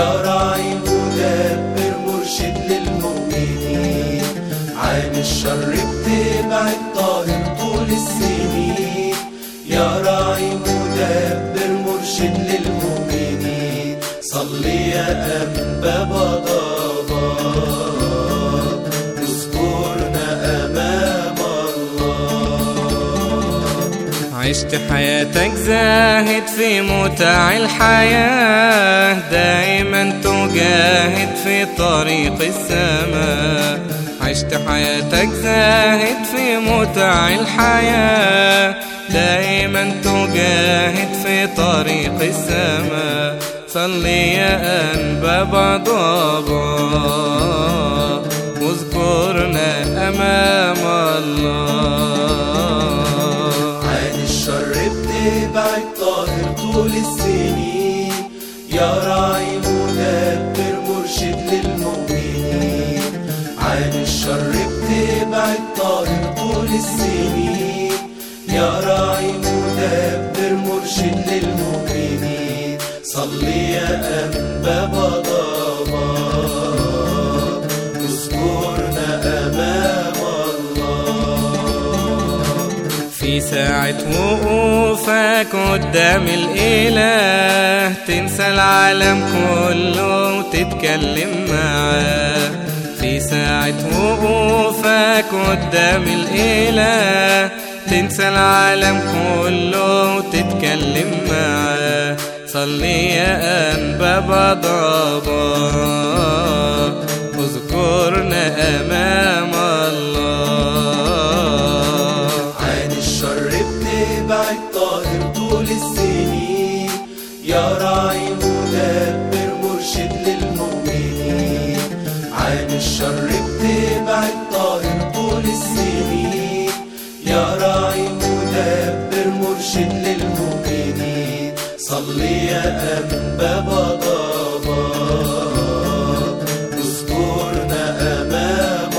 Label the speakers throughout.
Speaker 1: يا راعي مدبر مرشد للمؤمنين عن الشر بتبعد طاهر طول السنين يا راعي مدبر مرشد للمؤمنين صلي يا أنبا بضابا اذكرنا أمام الله
Speaker 2: عشت حياتك زاهد في متاع الحياة دائما تجاهد في طريق السماء عشت حياتك زاهد في متاع الحياة دائما تجاهد في طريق السماء صلي يا أنبا بضابا واذكرنا أمام الله
Speaker 1: عن الشر بتبعد طاهر طول السنين يا راعي مدبر مرشد للمؤمنين عن الشر بتبعد طاهر طول السنين يا راعي مدبر مرشد للمؤمنين صلي يا أنبا بضابا اذكرنا أمام الله
Speaker 2: في ساعة وقوفك قدام الإله تنسى العالم كله وتتكلم معاه في ساعة وقوفك قدام الإله تنسى العالم كله وتتكلم معاه صلي يا أنبا بضابا اذكرنا أمام الله
Speaker 1: عن الشر بتبعد طاهر طول السنين يا راعي مدبر مرشد للمؤمنين عن الشر بتبعد طاهر طول السنين يا راعي مدبر مرشد للمؤمنين صلي يا أنبا بضابا اذكرنا أمام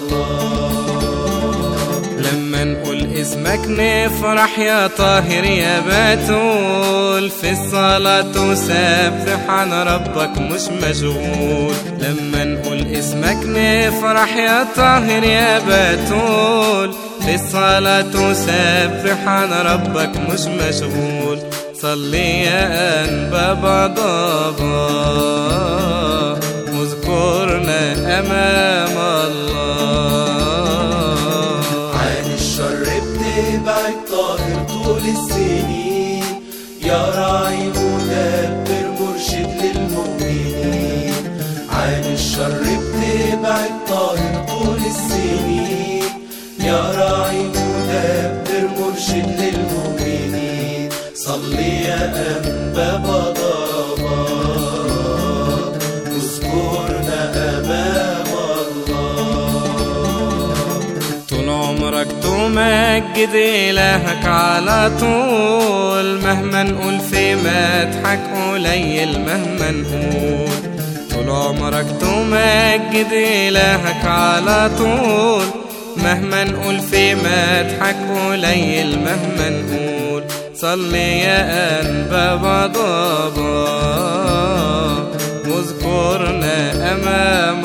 Speaker 1: الله
Speaker 2: لما نقول اسمك نفرح يا طاهر يا بتول في الصلاة تسبح عن ربك مش مشغول لما نقول اسمك نفرح يا طاهر يا بتول في الصلاة تسبح عن ربك مش مشغول صلي يا أنبا بضابا واذكرنا أمام الله
Speaker 1: عن الشر بتبعد طاهر طول السنين يا راعي مدبر مرشد للمؤمنين عن الشر بتبعد طاهر طول السنين يا راعي مدبر مرشد للمؤمنين صلي يا أنبا بضابا اذكرنا أمام الله
Speaker 2: طول عمرك تمجد إلهك على طول مهما نقول في مدحك قليل مهما نقول طول عمرك تمجد إلهك على طول مهما نقول في مدحك قليل مهما نقول صلي يا أنبا بضابا واذكرنا أمام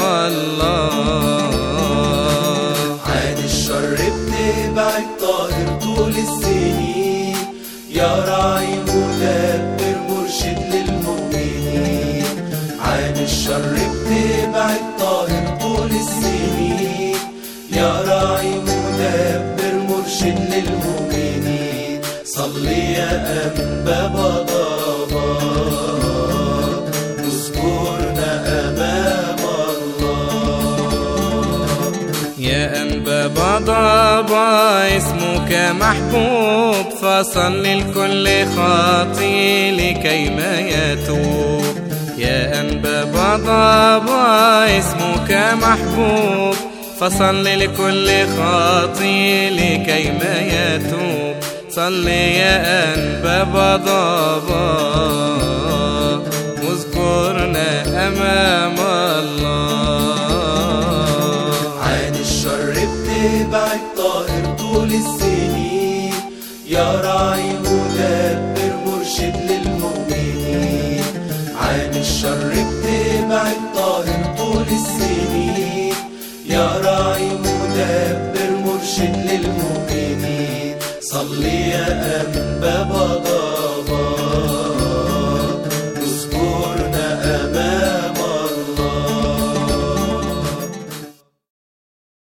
Speaker 2: الله
Speaker 1: عن الشر بتبعد طاهر طول السنين يا راعي مدبر مرشد للمؤمنين عن الشر بتبعد طاهر طول السنين يا راعي مدبر مرشد للمؤمنين صلي يا أنبا بضابا اذكرنا أمام الله
Speaker 2: يا أنبا بضابا اسمك محبوب فصل لكل خاطي لكي ما يتوب يا أنبا بضابا اسمك محبوب فصل لكل خاطي لكي ما يتوب صل يا أنبا بضابا واذكرنا أمام الله
Speaker 1: عن الشر بتبعد طاهر طول السنين يا راعي مدبر مرشد للمؤمنين عن الشر بتبعد طول السنين